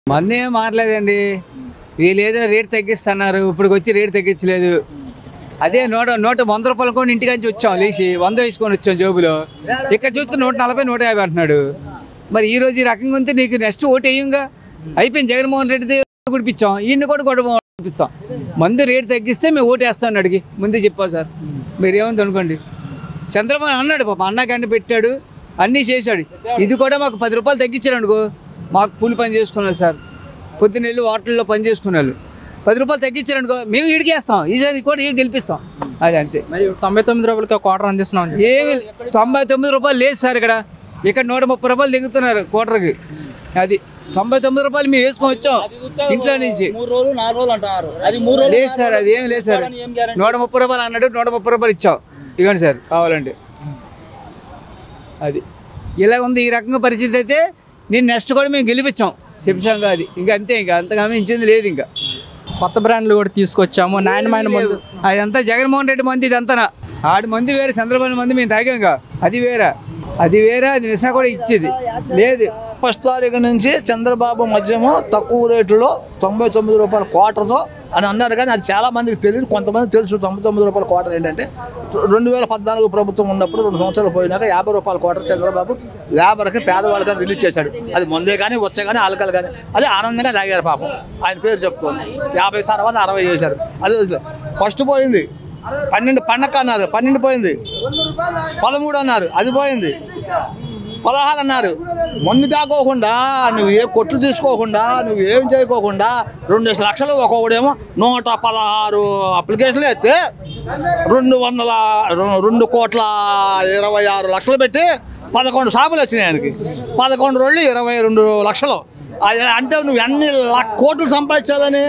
మంది ఏం మారలేదండి వీళ్ళు ఏదో రేట్ తగ్గిస్తున్నారు ఇప్పుడు వచ్చి రేట్ తగ్గించలేదు అదే నూట నూట వంద రూపాయలు కూడా ఇంటికాంచి వచ్చాం లేచి వంద వేసుకొని వచ్చాం జోబులో ఇక్కడ చూస్తే నూట నలభై నూట యాభై అంటున్నాడు మరి ఈ రోజు ఈ రకంగా ఉంటే నీకు నెక్స్ట్ ఓటు వేయంగా అయిపోయింది జగన్మోహన్ రెడ్డి గుడిపించాం ఈయన్ని కూడా గొడవ మందు రేటు తగ్గిస్తే మేము ఓటు వేస్తాను అడిగి ముందే చెప్పాలి సార్ మీరు ఏముంది అనుకోండి చంద్రబాబు అన్నాడు పాప అన్న గంట పెట్టాడు అన్నీ చేశాడు ఇది కూడా మాకు పది రూపాయలు తగ్గించాడు అనుకో మాకు కూలి పని చేసుకున్నారు సార్ పొద్దున్న వెళ్ళి హోటల్లో పని చేసుకున్నారు పది రూపాయలు తగ్గించారు అనుకో మేము ఇడికేస్తాం ఈసారి కూడా ఈడు గెలిపిస్తాం అది అంతే మరి తొంభై తొమ్మిది రూపాయలకి ఒక క్వార్టర్ అందిస్తున్నాం అని చెప్పి. ఏమి తొంభై తొమ్మిది రూపాయలు లేదు సార్ ఇక్కడ ఇక్కడ నూట ముప్పై రూపాయలు దిగుతున్నారు కోటర్కి అది తొంభై తొమ్మిది రూపాయలు మేము వేసుకొని వచ్చాం ఇంట్లో నుంచి మూడు రోజులు నాలుగు రోజులు అంటున్నారు అది మూడు రోజులు లేదు సార్ అది ఏం లేదు సార్ ఏం గ్యారెంటీ నూట ముప్పై రూపాయలు అన్నాడు నూట ముప్పై రూపాయలు ఇచ్చాం ఇవ్వండి సార్ కావాలంటే అది ఇలా ఉంది ఈ రకంగా పరిస్థితి అయితే నేను నెక్స్ట్ కూడా మేము గెలిపించాం చెప్పాం అది ఇంకా అంతే ఇంకా అంతగా ఇచ్చింది లేదు ఇంకా కొత్త బ్రాండ్లు కూడా తీసుకొచ్చాము నాణ్యమైన మందు అదంతా జగన్మోహన్ రెడ్డి మంది ఇదంతా ఆడి మంది వేరే చంద్రబాబు మంది మేము తాగాంగా అది వేరే అది వేరే అది నిశా కూడా ఇచ్చేది లేదు ఫస్ట్ తారీఖు నుంచి చంద్రబాబు మద్యము తక్కువ రేటులో తొంభై తొమ్మిది రూపాయల క్వార్టర్తో అని అన్నారు కానీ అది చాలా మందికి తెలియదు కొంతమంది తెలుసు తొంభై తొమ్మిది రూపాయల క్వార్టర్ ఏంటంటే రెండు వేల పద్నాలుగు ప్రభుత్వం ఉన్నప్పుడు రెండు సంవత్సరాలు పోయినాక యాభై రూపాయల క్వార్టర్ చంద్రబాబు లేబర్కి పేదవాళ్ళకి రిలీజ్ చేశాడు అది ముందే కానీ వచ్చే కానీ ఆల్కలు కానీ అదే ఆనందంగా తాగారు పాపం ఆయన పేరు చెప్పుకోండి యాభై తర్వాత అరవై చేశారు అది ఫస్ట్ పోయింది పన్నెండు పండగ అన్నారు పన్నెండు పోయింది పదమూడు అన్నారు అది పోయింది పదహారు అన్నారు మందు తాకోకుండా నువ్వు ఏ కొట్లు తీసుకోకుండా నువ్వు ఏం చేయకోకుండా రెండు లక్షలు ఒక్కొక్కడేమో నూట పదహారు అప్లికేషన్లు ఎత్తే రెండు వందల రె- రెండు కోట్ల ఇరవై ఆరు లక్షలు పెట్టి పదకొండు షాపులు వచ్చినాయి ఆయనకి పదకొండు రోజులు ఇరవై రెండు లక్షలు అది అంటే నువ్వు ఎన్ని లక్ష కోట్లు సంపాదించాలని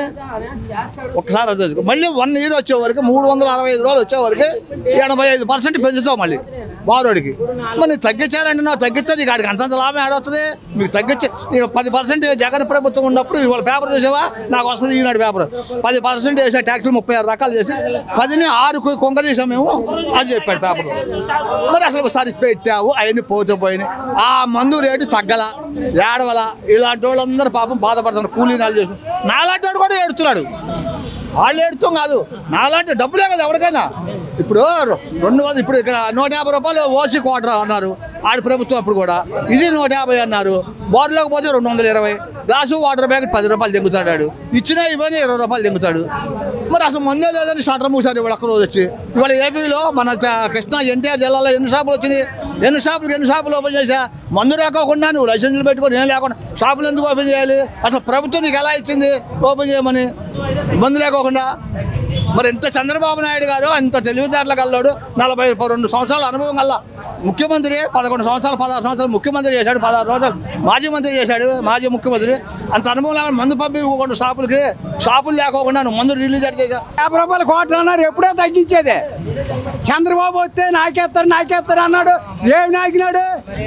ఒకసారి అది తెలుసుకో. మళ్ళీ వన్ ఇయర్ వచ్చే వరకు మూడు వందల అరవై ఐదు రోజులు వచ్చే వరకు ఎనభై ఐదు పర్సెంట్ పెంచుతావు మళ్ళీ బారోడికి మరి నీకు తగ్గించారంటే నువ్వు తగ్గిస్తే నీకు ఆడికి అంతంత లాభం ఏడవుతుంది మీకు తగ్గించి నీకు పది పర్సెంట్ జగన్ ప్రభుత్వం ఉన్నప్పుడు ఇవాళ పేపర్ చూసావా నాకు వస్తుంది ఈనాడు పేపర్ పది పర్సెంట్ వేసే ట్యాక్సులు ముప్పై ఆరు రకాలు చేసి పదిని ఆరు కొంగ తీసాం మేము అని చెప్పాడు పేపర్ మరి అసలు సరి పెట్టావు అవన్నీ పోతే పోయినాయి ఆ మందు రేటు తగ్గల ఏడవల ఇలాంటి వాళ్ళందరూ పాపం బాధపడుతున్నారు కూలీ నాలు చేసి నాలాంటి వాడు కూడా ఏడుతున్నాడు వాళ్ళు ఏడుతాం కాదు నాలాంటి డబ్బులే కదా ఎవరికైనా ఇప్పుడు రెండు వందలు ఇప్పుడు ఇక్కడ నూట యాభై రూపాయలు ఓసి క్వార్టర్ అన్నారు ఆడి ప్రభుత్వం అప్పుడు కూడా ఇది నూట యాభై అన్నారు బోర్లోకి పోతే రెండు వందల ఇరవై గ్లాసు వాటర్ బ్యాగ్ పది రూపాయలు దింగుతాడు వాడు. ఇచ్చినా ఇవన్నీ ఇరవై రూపాయలు దింగుతాడు మరి అసలు ముందే లేదని షటర్ మూసారు ఇవాళ ఒక్క రోజు వచ్చి ఇవాళ ఏపీలో మన త- కృష్ణా ఎన్టీఆర్ జిల్లాలో ఎన్ని షాపులు వచ్చినాయి ఎన్ని షాపులు ఎన్ని షాపులు ఓపెన్ చేశా మందు రాకోకుండా నువ్వు లైసెన్సులు పెట్టుకొని ఏం లేకుండా షాపులు ఎందుకు ఓపెన్ చేయాలి అసలు ప్రభుత్వం నీకు ఎలా ఇచ్చింది ఓపెన్ చేయమని మందు లేకోకుండా మరి ఎంత చంద్రబాబు నాయుడు గారు అంత తెలివితేటలు గల్లాడు నలభై రెండు సంవత్సరాల అనుభవం గల్ల ముఖ్యమంత్రి పదకొండు సంవత్సరాలు పదహారు సంవత్సరాలు ముఖ్యమంత్రి చేశాడు పదహారు సంవత్సరాలు మాజీ మంత్రి చేశాడు మాజీ ముఖ్యమంత్రి అంత అనుభవం లేకుండా మందు పంపి ఇవ్వకుండా షాపులకి షాపులు లేకోకుండా నువ్వు మందు రిలీజ్ అయితే యాభై రూపాయలు కోట్లు అన్నారు ఎప్పుడో తగ్గించేది చంద్రబాబు వస్తే నాకేస్తారు నాకేస్తారు అన్నాడు ఏమి నాకినాడు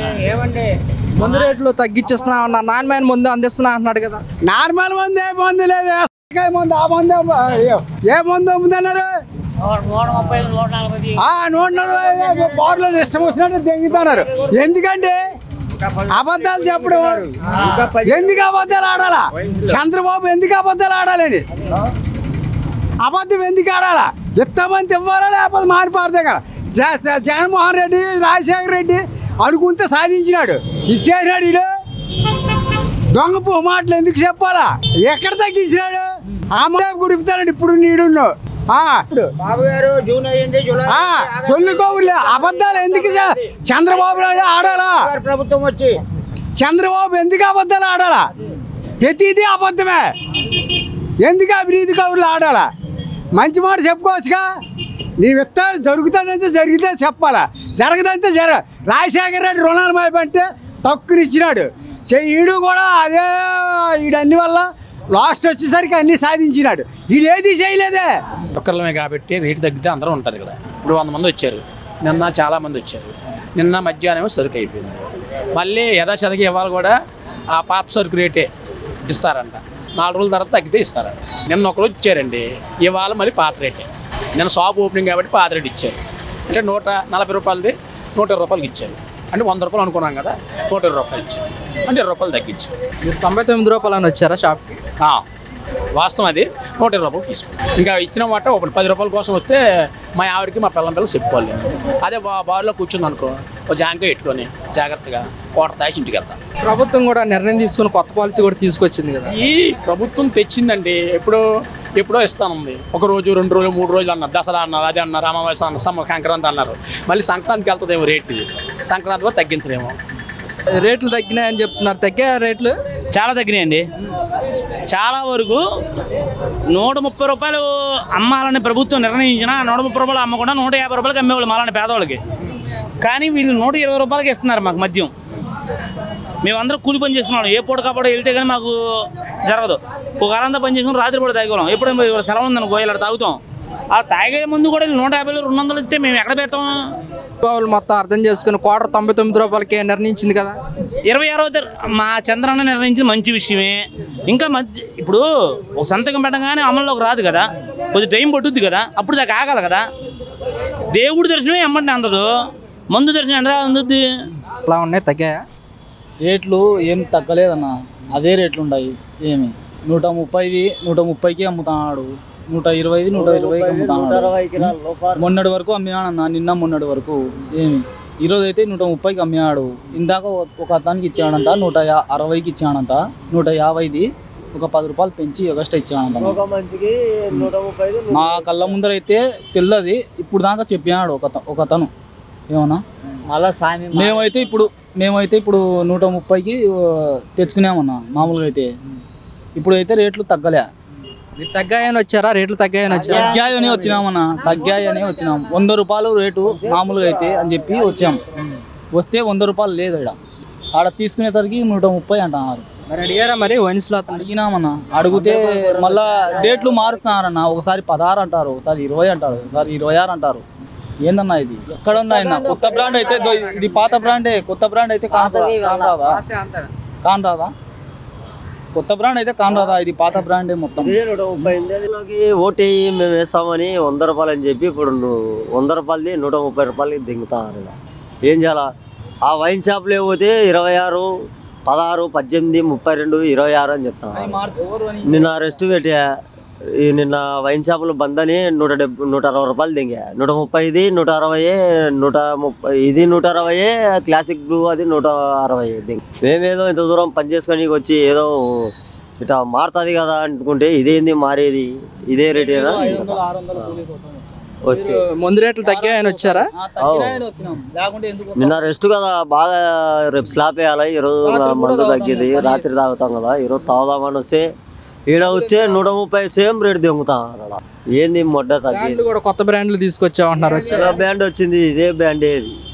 మందు రేట్లు తగ్గించేస్తున్నా ఉన్నా నాణ్యమైన మందు అందిస్తున్నా అంటున్నాడు కదా నార్మల్ మందు ఏ మందు లేదు వేసవికాయ మందు ఆ మందు ఏ మందు అమ్ముతున్నారు ఆ నూట నలభై ఐదు బార్లు ఇష్టం వచ్చినట్టు దెంగుతున్నారు ఎందుకండి అబద్ధాలు చెప్పడం ఎందుకు అబద్ధాలు ఆడాలా చంద్రబాబు ఎందుకు అబద్ధాలు ఆడాలని అబద్ధం ఎందుకు ఆడాలా ఎంతమంది ఇవ్వాలా లేకపోతే మారిపోతే కదా జ- జ- జగన్మోహన్ రెడ్డి రాజశేఖర రెడ్డి అనుకుంటే సాధించినాడు ఇచ్చేసినాడు వీడు దొంగ పో మాటలు ఎందుకు చెప్పాలా ఎక్కడ తగ్గించినాడు ఆ మాట గుడిపుతాడు ఇప్పుడు నీడున్ను ఆ, ఇప్పుడు బాబు గారు జూన్ అయ్యింది జూలై ఆ, సొల్లుకోవులే అబద్ధాలు ఎందుకు చ- చంద్రబాబు నాయుడు ఆడాలా ప్రభుత్వం వచ్చి చంద్రబాబు ఎందుకు అబద్ధాలు ఆడాలా ప్రతిదీ అబద్ధమే ఎందుకు అవినీతి కవులు ఆడాలా మంచి మాట చెప్పుకోవచ్చుగా నీ విత్తాలు జరుగుతుందంటే జరిగితే చెప్పాలా జరగదంటే జర రాజశేఖర రెడ్డి రుణాలు మాయపంటే తక్కువ ఇచ్చినాడు చే- ఈడు కూడా అదే ఈడన్ని వల్ల లాస్ట్ వచ్చేసరికి అన్ని సాధించినాడు ఈడు ఏది చేయలేదే ఒక్కర్లమే కాబట్టి రేటు తగ్గితే అందరూ ఉంటారు ఇక్కడ ఇప్పుడు వంద మంది వచ్చారు నిన్న చాలా మంది వచ్చారు నిన్న మధ్యాహ్నం సరుకు అయిపోయింది మళ్ళీ యథాశతకి ఇవ్వాలి కూడా ఆ పాత సరుకు రేటే ఇస్తారంట నాలుగు రోజుల తర్వాత తగ్గితే ఇస్తారంట నిన్న ఒకరోజు ఇచ్చారండి ఇవాళ మళ్ళీ పాత రేటే నిన్న షాప్ ఓపెనింగ్ కాబట్టి పాత రేట్ ఇచ్చారు అంటే నూట నలభై రూపాయలది నూట ఇరవై రూపాయలకి ఇచ్చారు అంటే వంద రూపాయలు అనుకున్నాం కదా నూట ఇరవై రూపాయలు ఇచ్చాం అంటే ఇరవై రూపాయలు తగ్గించాం మీరు తొంభై తొమ్మిది రూపాయలు అని వచ్చారా షాప్కి ఆ, వాస్తవం అది నూట ఇరవై రూపాయలు తీసుకున్నాం ఇంకా ఇచ్చిన మాట ఒక పది రూపాయల కోసం వస్తే మా ఆవిడకి మా పిల్లల పిల్లలు చెప్పుకోవాలి అదే బా బార్లో కూర్చుంది అనుకో ఒక జాంకాయ పెట్టుకొని జాగ్రత్తగా కోట దాచి ఇంటికి వెళ్తాం ప్రభుత్వం కూడా నిర్ణయం తీసుకుని కొత్త పాలసీ కూడా తీసుకొచ్చింది కదా ఈ ప్రభుత్వం తెచ్చిందండి ఎప్పుడో ఎప్పుడో ఇస్తానుంది ఒక రోజు రెండు రోజులు మూడు రోజులు అన్నారు దసరా అన్నారు అదే అన్నారు అమావాస్య అన్నారు సమ్మ సంక్రాంతి అన్నారు మళ్ళీ సంక్రాంతికి వెళ్తుందేమో రేట్ ఇది సంక్రాంతి వరకు తగ్గించలేమో రేట్లు తగ్గినాయని చెప్తున్నారు తగ్గా రేట్లు చాలా తగ్గినాయండి చాలా వరకు నూట ముప్పై రూపాయలు అమ్మాలని ప్రభుత్వం నిర్ణయించిన ఆ నూట ముప్పై రూపాయలు అమ్మకుండా నూట యాభై రూపాయలకి అమ్మేవాళ్ళు మాలాంటి పేదవాళ్ళకి కానీ వీళ్ళు నూట ఇరవై రూపాయలకి ఇస్తున్నారు మాకు మద్యం మేమందరం కూలి పని చేస్తున్నాం ఏ పూట కాపాడో వెళ్తే కానీ మాకు జరగదు ఒక కాలంతా పని చేసుకుని రాత్రి పూట తాగలం ఎప్పుడు ఇవాళ సెలవు ఉందని గోయలు తాగుతాం ఆ తాగే ముందు కూడా వీళ్ళు నూట యాభైలు రెండు వందలు ఇస్తే మేము ఎక్కడ పెట్టాం వాళ్ళు మొత్తం అర్థం చేసుకుని కోటర్ తొంభై తొమ్మిది రూపాయలకి నిర్ణయించింది కదా ఇరవై ఆరో తారీ- మా చంద్రన్న నిర్ణయించింది మంచి విషయమే ఇంకా మధ్య ఇప్పుడు ఒక సంతకం పెట్టగానే అమల్లోకి రాదు కదా కొద్ది టైం పట్టుద్ది కదా అప్పుడు దాకా ఆగాలి కదా దేవుడి దర్శనం ఎమ్మంటే అందదు మందు దర్శనం ఎంత అందుద్ది అలా ఉన్నాయి తగ్గాయా రేట్లు ఏం తగ్గలేదన్న అదే రేట్లు ఉన్నాయి ఏమి నూట ముప్పైది నూట ముప్పైకి అమ్ముతున్నాడు నూట ఇరవైది నూట ఇరవైకి అమ్ముతున్నాడు మొన్నటి వరకు అమ్మినాడన్న నిన్న మొన్నటి వరకు ఏమి ఈరోజు అయితే నూట ముప్పైకి అమ్మినాడు ఇందాక ఒక- ఒక అతనికి ఇచ్చాడంట నూట యా అరవైకి ఇచ్చాడంట నూట యాభైది ఒక పది రూపాయలు పెంచి ఎగస్ట్రా ఇచ్చాడంట మా కళ్ళ ముందర అయితే తెల్లది ఇప్పుడు దాకా చెప్పినాడు ఒక ఒక అతను ఏమన్నా మళ్ళా సామి మేమైతే ఇప్పుడు మేమైతే ఇప్పుడు నూట ముప్పైకి ఆ, తెచ్చుకున్నామన్నా మామూలుగా అయితే ఇప్పుడు అయితే రేట్లు తగ్గలే మీరు తగ్గాయని వచ్చారా రేట్లు తగ్గాయని వచ్చారా తగ్గాయని వచ్చినామన్నా తగ్గాయని వచ్చినాం వంద రూపాయలు రేటు మామూలుగా అయితే అని చెప్పి వచ్చాం వస్తే వంద రూపాయలు లేదు ఇక్కడ ఆడ తీసుకునేసరికి నూట ముప్పై అంటున్నారు మరి అడిగారా మరి వైన్స్లో అతను అడిగినామన్నా అడిగితే మళ్ళా డేట్లు మారుస్తున్నారన్న ఒకసారి పదహారు అంటారు ఒకసారి ఇరవై అంటారు ఒకసారి ఇరవై ఆరు అంటారు ఏందన్నా ఇది ఎక్కడ ఉన్నాయన్న కొత్త బ్రాండ్ అయితే దో- ఇది పాత బ్రాండే కొత్త బ్రాండ్ అయితే కాన్ కాన్ రాదా కాన్ రాదా కొత్త బ్రాండ్ అయితే కాన్ రాదా ఇది పాత బ్రాండే మొత్తం లోకి ఓటేయి మేము వేస్తామని వంద రూపాయలు అని చెప్పి ఇప్పుడు నువ్వు వంద రూపాయలది నూట ముప్పై రూపాయలకి దింగుతారు ఇలా. ఏం చేయాలా ఆ వైన్ షాప్లో పోతే ఇరవై ఆరు పదహారు పద్దెనిమిది ముప్పై రెండు ఇరవై ఆరు అని చెప్తాను నిన్న రెస్ట్ పెట్టా ఈ నిన్న వైన్ షాపులు బంద్ అని నూట డెబ్బై నూట అరవై రూపాయలు దింగా నూట ముప్పై ఇది నూట అరవై నూట ముప్పై ఇది నూట అరవై క్లాసిక్ బ్లూ అది నూట అరవై దింగ్ మేమేదో ఇంత దూరం పని చేసుకొని వచ్చి ఏదో ఇట్లా మారుతుంది కదా అనుకుంటే ఇదేంది మారేది ఇదే రేటేనా వచ్చి ముందు రేట్లు తగ్గాయని వచ్చారా లేకుంటే ఎందుకు నిన్న రెస్ట్ కదా బాగా రేపు స్లాప్ వేయాలి ఈరోజు మందు తగ్గింది రాత్రి తాగుతాం కదా ఈరోజు తాగుదామని వస్తే ఈడ వచ్చే నూట ముప్పై సేమ్ రేట్ దింగుతాం అలా ఏంది మొడ్డ తగ్గింది బ్రాండ్లు కూడా కొత్త బ్రాండ్లు తీసుకొచ్చామంటున్నారు వచ్చారా బ్యాండ్ వచ్చింది ఇదే బ్యాండ్ ఏది